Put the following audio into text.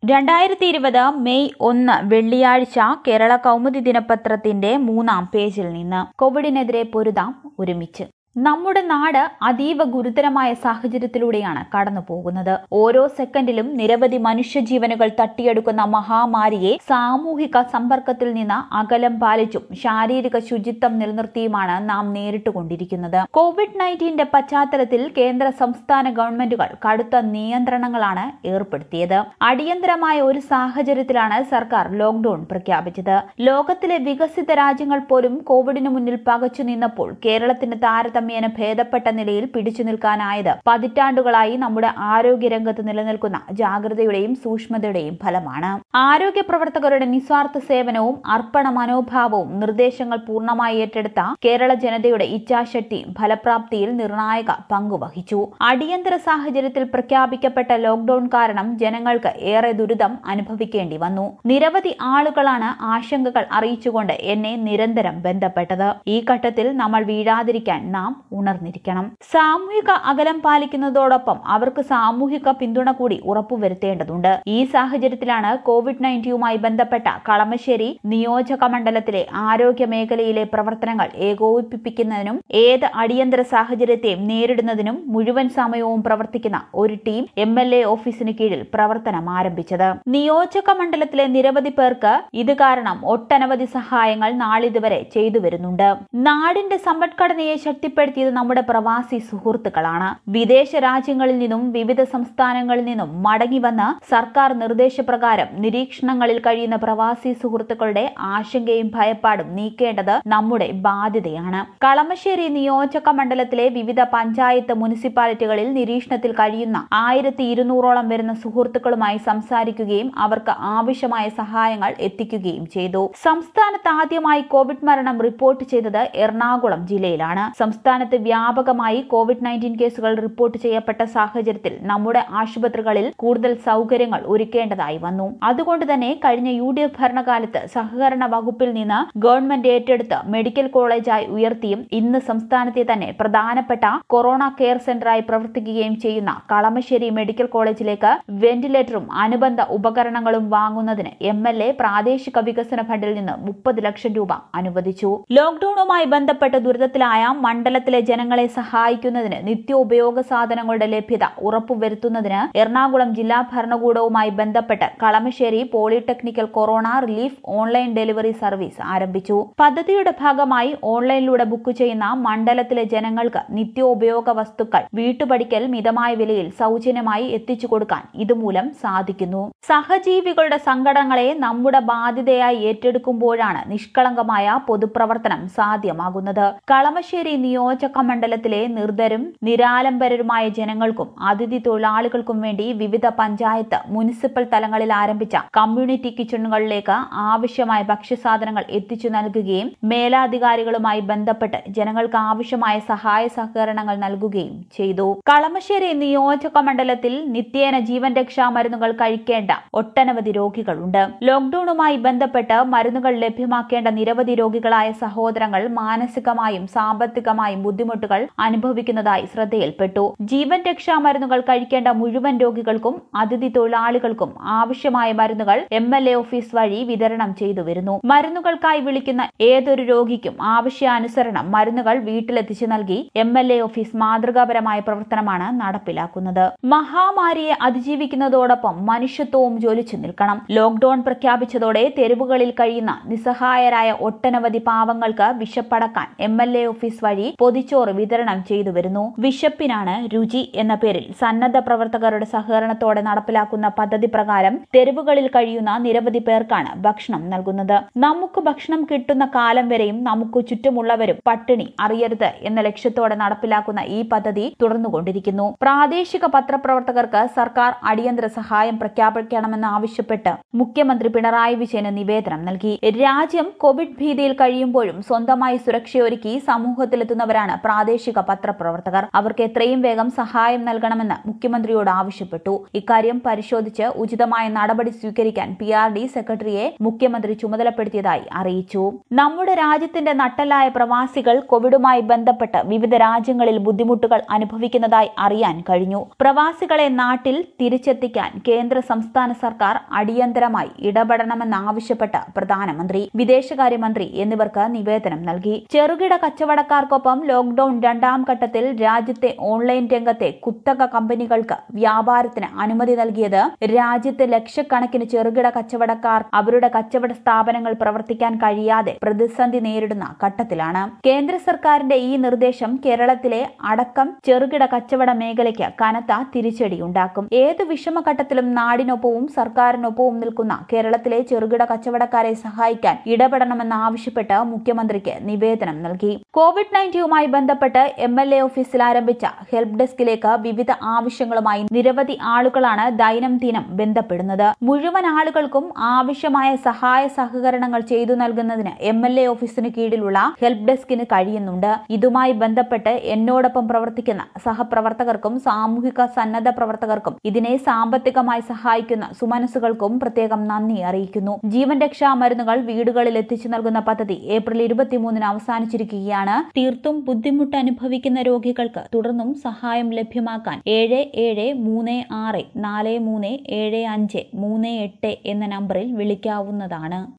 രണ്ടായിരത്തി ഇരുപത് മെയ് ഒന്ന് വെള്ളിയാഴ്ച കേരള കൗമുദി ദിനപത്രത്തിന്റെ മൂന്നാം പേജിൽ നിന്ന് കോവിഡിനെതിരെ പൊരുതാം ഒരുമിച്ച് നമ്മുടെ നാട് അതീവ ഗുരുതരമായ സാഹചര്യത്തിലൂടെയാണ് കടന്നു പോകുന്നത് ഓരോ സെക്കൻഡിലും നിരവധി മനുഷ്യജീവനുകൾ തട്ടിയെടുക്കുന്ന മഹാമാരിയെ സാമൂഹിക സമ്പർക്കത്തിൽ നിന്ന് അകലം പാലിച്ചും ശാരീരിക ശുചിത്വം നിലനിർത്തിയുമാണ് നാം നേരിട്ടുകൊണ്ടിരിക്കുന്നത് കോവിഡ് നയൻറ്റീന്റെ പശ്ചാത്തലത്തിൽ കേന്ദ്ര സംസ്ഥാന ഗവൺമെന്റുകൾ കടുത്ത നിയന്ത്രണങ്ങളാണ് ഏർപ്പെടുത്തിയത് അടിയന്തരമായ ഒരു സാഹചര്യത്തിലാണ് സർക്കാർ ലോക്ഡൌൺ പ്രഖ്യാപിച്ചത് ലോകത്തിലെ വികസിത രാജ്യങ്ങൾ പോലും കോവിഡിന് മുന്നിൽ പകച്ചു നിന്നപ്പോൾ കേരളത്തിന് താരതമ്യം താരതമ്യേന ഭേദപ്പെട്ട നിലയിൽ പിടിച്ചു നിൽക്കാനായത് പതിറ്റാണ്ടുകളായി നമ്മുടെ ആരോഗ്യരംഗത്ത് നിലനിൽക്കുന്ന ജാഗ്രതയുടെയും സൂക്ഷ്മതയുടെയും ഫലമാണ് ആരോഗ്യ പ്രവർത്തകരുടെ നിസ്വാർത്ഥ സേവനവും അർപ്പണ മനോഭാവവും നിർദ്ദേശങ്ങൾ പൂർണ്ണമായി ഏറ്റെടുത്ത കേരള ജനതയുടെ ഇച്ഛാശക്തിയും ഫലപ്രാപ്തിയിൽ നിർണായക പങ്കുവഹിച്ചു അടിയന്തര സാഹചര്യത്തിൽ പ്രഖ്യാപിക്കപ്പെട്ട ലോക്ഡൌൺ കാരണം ജനങ്ങൾക്ക് ഏറെ ദുരിതം അനുഭവിക്കേണ്ടി വന്നു നിരവധി ആളുകളാണ് ആശങ്കകൾ അറിയിച്ചുകൊണ്ട് എന്നെ നിരന്തരം ബന്ധപ്പെട്ടത് ഈ ഘട്ടത്തിൽ നമ്മൾ വീഴാതിരിക്കാൻ നാം ഉണർന്നിരിക്കണം സാമൂഹിക അകലം പാലിക്കുന്നതോടൊപ്പം അവർക്ക് സാമൂഹിക പിന്തുണ കൂടി ഉറപ്പുവരുത്തേണ്ടതുണ്ട് ഈ സാഹചര്യത്തിലാണ് കോവിഡ് നയൻറ്റീനുമായി ബന്ധപ്പെട്ട കളമശ്ശേരി നിയോജക മണ്ഡലത്തിലെ ആരോഗ്യ മേഖലയിലെ പ്രവർത്തനങ്ങൾ ഏകോപിപ്പിക്കുന്നതിനും ഏത് അടിയന്തര സാഹചര്യത്തെയും നേരിടുന്നതിനും മുഴുവൻ സമയവും പ്രവർത്തിക്കുന്ന ഒരു ടീം എം എൽ എ ഓഫീസിന് കീഴിൽ പ്രവർത്തനം ആരംഭിച്ചത് നിയോജക മണ്ഡലത്തിലെ നിരവധി പേർക്ക് ഇത് കാരണം ഒട്ടനവധി സഹായങ്ങൾ നാളിതുവരെ ചെയ്തു വരുന്നുണ്ട് നാടിന്റെ സമ്പദ്ഘടനയെ ശക്തിപ്പെടുത്തിയത് നമ്മുടെ പ്രവാസി സുഹൃത്തുക്കളാണ് വിദേശ രാജ്യങ്ങളിൽ നിന്നും വിവിധ സംസ്ഥാനങ്ങളിൽ നിന്നും മടങ്ങി വന്ന സർക്കാർ നിർദ്ദേശപ്രകാരം നിരീക്ഷണങ്ങളിൽ കഴിയുന്ന പ്രവാസി സുഹൃത്തുക്കളുടെ ആശങ്കയും ഭയപ്പാടും നീക്കേണ്ടത് നമ്മുടെ ബാധ്യതയാണ് കളമശ്ശേരി നിയോജക മണ്ഡലത്തിലെ വിവിധ പഞ്ചായത്ത് മുനിസിപ്പാലിറ്റികളിൽ നിരീക്ഷണത്തിൽ കഴിയുന്ന ആയിരത്തി ഇരുന്നൂറോളം വരുന്ന സുഹൃത്തുക്കളുമായി സംസാരിക്കുകയും അവർക്ക് ആവശ്യമായ സഹായങ്ങൾ എത്തിക്കുകയും ചെയ്തു സംസ്ഥാനത്ത് ആദ്യമായി കോവിഡ് മരണം റിപ്പോർട്ട് ചെയ്തത് എറണാകുളം ജില്ലയിലാണ് സംസ്ഥാനത്ത് വ്യാപകമായി കോവിഡ് നയൻറ്റീൻ കേസുകൾ റിപ്പോർട്ട് ചെയ്യപ്പെട്ട സാഹചര്യത്തിൽ നമ്മുടെ ആശുപത്രികളിൽ കൂടുതൽ സൗകര്യങ്ങൾ ഒരുക്കേണ്ടതായി വന്നു അതുകൊണ്ട് തന്നെ കഴിഞ്ഞ യു ഡി എഫ് ഭരണകാലത്ത് സഹകരണ വകുപ്പിൽ നിന്ന് ഗവൺമെന്റ് ഏറ്റെടുത്ത് മെഡിക്കൽ കോളേജായി ഉയർത്തിയും ഇന്ന് സംസ്ഥാനത്തെ തന്നെ പ്രധാനപ്പെട്ട കൊറോണ കെയർ സെന്ററായി പ്രവർത്തിക്കുകയും ചെയ്യുന്ന കളമശ്ശേരി മെഡിക്കൽ കോളേജിലേക്ക് വെന്റിലേറ്ററും അനുബന്ധ ഉപകരണങ്ങളും വാങ്ങുന്നതിന് എം എൽ എ പ്രാദേശിക വികസന ഫണ്ടിൽ നിന്ന് മുപ്പത് ലക്ഷം രൂപ അനുവദിച്ചു ലോക്ഡൌണുമായി ബന്ധപ്പെട്ട് ദുരിതത്തിലായ മണ്ഡലത്തിലെ ജനങ്ങളെ സഹായിക്കുന്നതിന് നിത്യോപയോഗ സാധനങ്ങളുടെ ലഭ്യത ഉറപ്പുവരുത്തുന്നതിന് എറണാകുളം ജില്ലാ ഭരണകൂടവുമായി ബന്ധപ്പെട്ട് Kalamassery polytechnical corona relief online delivery service ആരംഭിച്ചു പദ്ധതിയുടെ ഭാഗമായി ഓൺലൈനിലൂടെ ബുക്ക് ചെയ്യുന്ന മണ്ഡലത്തിലെ ജനങ്ങൾക്ക് നിത്യോപയോഗ വസ്തുക്കൾ വീട്ടുപടിക്കൽ മിതമായ വിലയിൽ സൗജന്യമായി എത്തിച്ചു കൊടുക്കാൻ ഇതുമൂലം സാധിക്കുന്നു സഹജീവികളുടെ സങ്കടങ്ങളെ നമ്മുടെ ബാധ്യതയായി ഏറ്റെടുക്കുമ്പോഴാണ് നിഷ്കളങ്കമായ പൊതുപ്രവർത്തനം സാധ്യമാകുന്നത് കളമശ്ശേരി നിയോജക മണ്ഡലത്തിലെ നിർദ്ധരും നിരാലംബരരുമായ ജനങ്ങൾക്കും അതിഥി തൊഴിലാളികൾക്കും വേണ്ടി വിവിധ പഞ്ചായത്ത് മുനിസിപ്പൽ തലങ്ങളിൽ ആരംഭിച്ച കമ്മ്യൂണിറ്റി കിച്ചണുകളിലേക്ക് ആവശ്യമായ ഭക്ഷ്യസാധനങ്ങൾ എത്തിച്ചു നൽകുകയും മേലാധികാരികളുമായി ബന്ധപ്പെട്ട് ജനങ്ങൾക്ക് ആവശ്യമായ സഹായ സഹകരണങ്ങൾ നൽകുകയും ചെയ്തു കളമശ്ശേരി നിയോജക മണ്ഡലത്തിൽ നിത്യേന ജീവൻ രക്ഷാ മരുന്നുകൾ കഴിക്കേണ്ട ഒട്ടനവധി രോഗികളുണ്ട് ലോക്ഡൌണുമായി ബന്ധപ്പെട്ട് മരുന്നുകൾ ലഭ്യമാക്കേണ്ട നിരവധി രോഗികളായ സഹോദരങ്ങൾ മാനസികമായും സാമ്പത്തികമായും ബുദ്ധിമുട്ടുകൾ അനുഭവിക്കുന്നതായി ശ്രദ്ധയിൽപ്പെട്ടു ജീവൻ രക്ഷാ മരുന്നുകൾ കഴിക്കേണ്ട മുഴുവൻ രോഗികൾക്കും അതിഥി തൊഴിലാളികൾക്കും ആവശ്യമായ മരുന്നുകൾ എം എൽ എ ഓഫീസ് വഴി വിതരണം ചെയ്തു വരുന്നു മരുന്നുകൾക്കായി വിളിക്കുന്ന ഏതൊരു രോഗിക്കും ആവശ്യാനുസരണം മരുന്നുകൾ വീട്ടിലെത്തിച്ചു നൽകി എം എൽ എ ഓഫീസ് മാതൃകാപരമായ പ്രവർത്തനമാണ് നടപ്പിലാക്കുന്നത് മഹാമാരിയെ അതിജീവിക്കുന്നതോടൊപ്പം മനുഷ്യത്വവും ജ്വലിച്ചു നിൽക്കണം ലോക്ഡൌൺ പ്രഖ്യാപിച്ചതോടെ തെരുവുകളിൽ കഴിയുന്ന നിസ്സഹായരായ ഒട്ടനവധി പാവങ്ങൾക്ക് വിശപ്പടക്കാൻ എം എൽ എ ഓഫീസ് വഴി പൊതിച്ചോറ് വിതരണം ചെയ്തു വരുന്നു വിശപ്പിനാണ് രുചി എന്ന പേരിൽ സന്നദ്ധ പ്രവർത്തകരുടെ സഹകരണത്തോടെ നടപ്പിലാക്കുന്ന പദ്ധതി പ്രകാരം തെരുവുകളിൽ കഴിയുന്ന നിരവധി പേർക്കാണ് ഭക്ഷണം നൽകുന്നത് നമുക്ക് ഭക്ഷണം കിട്ടുന്ന കാലം വരെയും നമുക്ക് ചുറ്റുമുള്ളവരും പട്ടിണി അറിയരുത് എന്ന ലക്ഷ്യത്തോടെ നടപ്പിലാക്കുന്ന ഈ പദ്ധതി തുടർന്നുകൊണ്ടിരിക്കുന്നു പ്രാദേശിക പത്രപ്രവർത്തകർക്ക് സർക്കാർ അടിയന്തര സഹായം പ്രഖ്യാപിക്കണമെന്ന് ആവശ്യപ്പെട്ട് മുഖ്യമന്ത്രി പിണറായി വിജയന് നിവേദനം നൽകി രാജ്യം കോവിഡ് ഭീതിയിൽ കഴിയുമ്പോഴും സ്വന്തമായി സുരക്ഷയൊരുക്കി സമൂഹത്തിലെത്തുന്നവരായ പേരാണ് പ്രാദേശിക പത്രപ്രവർത്തകർ അവർക്ക് എത്രയും വേഗം സഹായം നൽകണമെന്ന് മുഖ്യമന്ത്രിയോട് ആവശ്യപ്പെട്ടു ഇക്കാര്യം പരിശോധിച്ച് ഉചിതമായ നടപടി സ്വീകരിക്കാൻ പി ആർ ഡി സെക്രട്ടറിയെ മുഖ്യമന്ത്രി ചുമതലപ്പെടുത്തിയതായി അറിയിച്ചു നമ്മുടെ രാജ്യത്തിന്റെ നട്ടലായ പ്രവാസികൾ കോവിഡുമായി ബന്ധപ്പെട്ട് വിവിധ രാജ്യങ്ങളിൽ ബുദ്ധിമുട്ടുകൾ അനുഭവിക്കുന്നതായി അറിയാൻ കഴിഞ്ഞു പ്രവാസികളെ നാട്ടിൽ തിരിച്ചെത്തിക്കാൻ കേന്ദ്ര സംസ്ഥാന സർക്കാർ അടിയന്തരമായി ഇടപെടണമെന്നാവശ്യപ്പെട്ട് പ്രധാനമന്ത്രി വിദേശകാര്യമന്ത്രി എന്നിവർക്ക് നിവേദനം നൽകി ചെറുകിട കച്ചവടക്കാർക്കൊപ്പം ലോക്ഡൌൺ രണ്ടാം ഘട്ടത്തിൽ രാജ്യത്തെ ഓൺലൈൻ രംഗത്തെ കുത്തക കമ്പനികൾക്ക് വ്യാപാരത്തിന് അനുമതി നൽകിയത് രാജ്യത്തെ ലക്ഷക്കണക്കിന് ചെറുകിട കച്ചവടക്കാർ അവരുടെ കച്ചവട സ്ഥാപനങ്ങൾ പ്രവർത്തിക്കാൻ കഴിയാതെ പ്രതിസന്ധി നേരിടുന്ന ഘട്ടത്തിലാണ് കേന്ദ്ര സർക്കാരിന്റെ ഈ നിർദ്ദേശം കേരളത്തിലെ അടക്കം ചെറുകിട കച്ചവട മേഖലയ്ക്ക് കനത്ത തിരിച്ചടിയുണ്ടാക്കും ഏത് വിഷമഘട്ടത്തിലും നാടിനൊപ്പവും സർക്കാരിനൊപ്പവും നിൽക്കുന്ന കേരളത്തിലെ ചെറുകിട കച്ചവടക്കാരെ സഹായിക്കാൻ ഇടപെടണമെന്ന് ആവശ്യപ്പെട്ട് മുഖ്യമന്ത്രിക്ക് നിവേദനം നൽകി കോവിഡ് നയൻറ്റീനുമായി ബന്ധപ്പെട്ട് എം എൽ എ ഓഫീസിൽ ആരംഭിച്ച ഹെൽപ്പ് ഡെസ്കിലേക്ക് വിവിധ ആവശ്യങ്ങളുമായി നിരവധി ആളുകളാണ് ദൈനംദിനം ബന്ധപ്പെടുന്നത് മുഴുവൻ ആളുകൾക്കും ആവശ്യമായ സഹായ സഹകരണങ്ങൾ ചെയ്തു നൽകുന്നതിന് എം എൽ എ ഓഫീസിന് കീഴിലുള്ള ഹെൽപ്പ് ഡെസ്കിന് കഴിയുന്നുണ്ട് ഇതുമായി ബന്ധപ്പെട്ട് എന്നോടൊപ്പം പ്രവർത്തിക്കുന്ന സഹപ്രവർത്തകർക്കും സാമൂഹിക സന്നദ്ധ പ്രവർത്തകർക്കും ഇതിനെ സാമ്പത്തികമായി സഹായിക്കുന്ന സുമനസ്സുകൾക്കും പ്രത്യേകം നന്ദി അറിയിക്കുന്നു ജീവൻ രക്ഷാ മരുന്നുകൾ വീടുകളിൽ എത്തിച്ചു നൽകുന്ന പദ്ധതി ഏപ്രിൽ ഇരുപത്തിമൂന്നിന് അവസാനിച്ചിരിക്കുകയാണ് തീർത്തും ബുദ്ധിമുട്ട് അനുഭവിക്കുന്ന രോഗികൾക്ക് തുടർന്നും സഹായം ലഭ്യമാക്കാൻ ഏഴ് ഏഴ് മൂന്ന് ആറ് നാല് മൂന്ന് ഏഴ് അഞ്ച് മൂന്ന് എട്ട് എന്ന നമ്പറിൽ വിളിക്കാവുന്നതാണ്